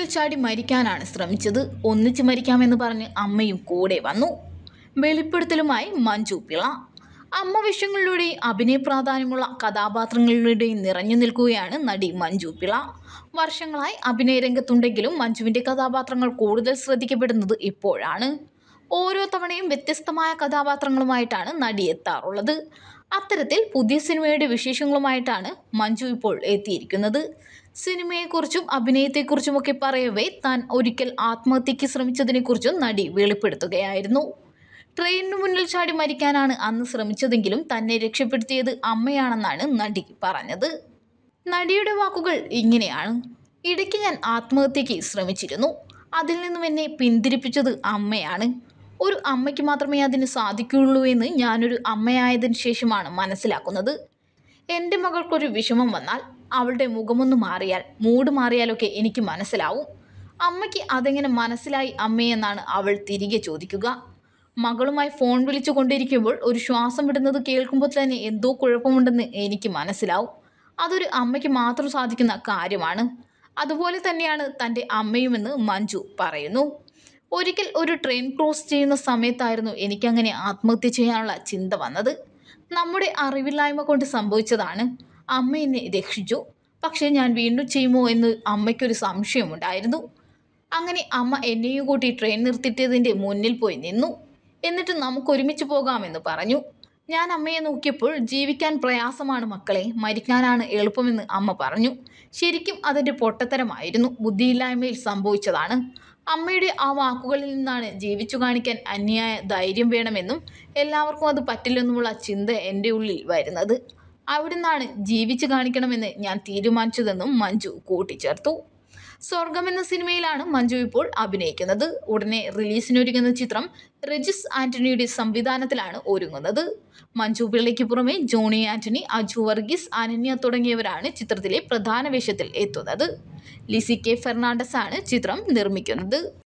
ചാടി മരിക്കാനാണ് ശ്രമിച്ചത് ഒന്നിച്ച് മരിക്കാമെന്ന് പറഞ്ഞ് അമ്മയും കൂടെ വന്നു വെളിപ്പെടുത്തലുമായി മഞ്ജു പിള അമ്മ വിഷയങ്ങളിലൂടെയും അഭിനയ പ്രാധാന്യമുള്ള കഥാപാത്രങ്ങളിലൂടെയും നിറഞ്ഞു നിൽക്കുകയാണ് നടി മഞ്ജു പിള വർഷങ്ങളായി അഭിനയ രംഗത്തുണ്ടെങ്കിലും മഞ്ജുവിൻ്റെ കഥാപാത്രങ്ങൾ കൂടുതൽ ശ്രദ്ധിക്കപ്പെടുന്നത് ഇപ്പോഴാണ് ഓരോ തവണയും വ്യത്യസ്തമായ കഥാപാത്രങ്ങളുമായിട്ടാണ് നടി എത്താറുള്ളത് അത്തരത്തിൽ പുതിയ സിനിമയുടെ വിശേഷങ്ങളുമായിട്ടാണ് മഞ്ജു ഇപ്പോൾ എത്തിയിരിക്കുന്നത് സിനിമയെക്കുറിച്ചും അഭിനയത്തെക്കുറിച്ചുമൊക്കെ പറയവേ താൻ ഒരിക്കൽ ആത്മഹത്യയ്ക്ക് ശ്രമിച്ചതിനെക്കുറിച്ചും നടി വെളിപ്പെടുത്തുകയായിരുന്നു ട്രെയിനിന് മുന്നിൽ ചാടി മരിക്കാനാണ് അന്ന് ശ്രമിച്ചതെങ്കിലും തന്നെ രക്ഷപ്പെടുത്തിയത് അമ്മയാണെന്നാണ് നടി പറഞ്ഞത് നടിയുടെ വാക്കുകൾ ഇങ്ങനെയാണ് ഇടയ്ക്ക് ഞാൻ ആത്മഹത്യയ്ക്ക് ശ്രമിച്ചിരുന്നു അതിൽ നിന്നും എന്നെ പിന്തിരിപ്പിച്ചത് അമ്മയാണ് ഒരു അമ്മയ്ക്ക് മാത്രമേ അതിന് സാധിക്കുകയുള്ളൂ എന്ന് ഞാനൊരു അമ്മയായതിനു ശേഷമാണ് മനസ്സിലാക്കുന്നത് എൻ്റെ മകൾക്കൊരു വിഷമം വന്നാൽ അവളുടെ മുഖമൊന്ന് മാറിയാൽ മൂഡ് മാറിയാലൊക്കെ എനിക്ക് മനസ്സിലാവും അമ്മയ്ക്ക് അതെങ്ങനെ മനസ്സിലായി അമ്മയെന്നാണ് അവൾ തിരികെ ചോദിക്കുക മകളുമായി ഫോൺ വിളിച്ചു കൊണ്ടിരിക്കുമ്പോൾ ഒരു ശ്വാസം വിടുന്നത് കേൾക്കുമ്പോൾ തന്നെ എന്തോ കുഴപ്പമുണ്ടെന്ന് എനിക്ക് മനസ്സിലാവും അതൊരു അമ്മയ്ക്ക് മാത്രം സാധിക്കുന്ന കാര്യമാണ് അതുപോലെ തന്നെയാണ് തൻ്റെ അമ്മയുമെന്ന് മഞ്ജു പറയുന്നു ഒരിക്കൽ ഒരു ട്രെയിൻ ക്രോസ് ചെയ്യുന്ന സമയത്തായിരുന്നു എനിക്കങ്ങനെ ആത്മഹത്യ ചെയ്യാനുള്ള ചിന്ത വന്നത് നമ്മുടെ അറിവില്ലായ്മ കൊണ്ട് സംഭവിച്ചതാണ് അമ്മ എന്നെ രക്ഷിച്ചു പക്ഷേ ഞാൻ വീണ്ടും ചെയ്യുമോ എന്ന് അമ്മയ്ക്കൊരു സംശയമുണ്ടായിരുന്നു അങ്ങനെ അമ്മ എന്നെയും കൂട്ടി ട്രെയിൻ നിർത്തിയിട്ടതിൻ്റെ മുന്നിൽ പോയി നിന്നു എന്നിട്ട് നമുക്ക് ഒരുമിച്ച് പോകാമെന്ന് പറഞ്ഞു ഞാൻ അമ്മയെ നോക്കിയപ്പോൾ ജീവിക്കാൻ പ്രയാസമാണ് മക്കളെ മരിക്കാനാണ് എളുപ്പമെന്ന് അമ്മ പറഞ്ഞു ശരിക്കും അതിൻ്റെ പൊട്ടത്തരമായിരുന്നു ബുദ്ധിയില്ലായ്മയിൽ സംഭവിച്ചതാണ് അമ്മയുടെ ആ വാക്കുകളിൽ നിന്നാണ് ജീവിച്ചു കാണിക്കാൻ അന്യായ ധൈര്യം വേണമെന്നും എല്ലാവർക്കും അത് പറ്റില്ലെന്നുമുള്ള ചിന്ത എൻ്റെ ഉള്ളിൽ വരുന്നത് അവിടുന്നാണ് ജീവിച്ചു കാണിക്കണമെന്ന് ഞാൻ തീരുമാനിച്ചതെന്നും മഞ്ജു കൂട്ടിച്ചേർത്തു സ്വർഗം എന്ന സിനിമയിലാണ് മഞ്ജു ഇപ്പോൾ അഭിനയിക്കുന്നത് ഉടനെ റിലീസിനൊരുങ്ങുന്ന ചിത്രം രജിസ് ആന്റണിയുടെ സംവിധാനത്തിലാണ് ഒരുങ്ങുന്നത് മഞ്ജു പിള്ളയ്ക്ക് പുറമെ ജോണി ആന്റണി അജു വർഗീസ് അനന്യ തുടങ്ങിയവരാണ് ചിത്രത്തിലെ പ്രധാന വേഷത്തിൽ എത്തുന്നത് ലിസി കെ ഫെർണാണ്ടസ് ആണ് ചിത്രം നിർമ്മിക്കുന്നത്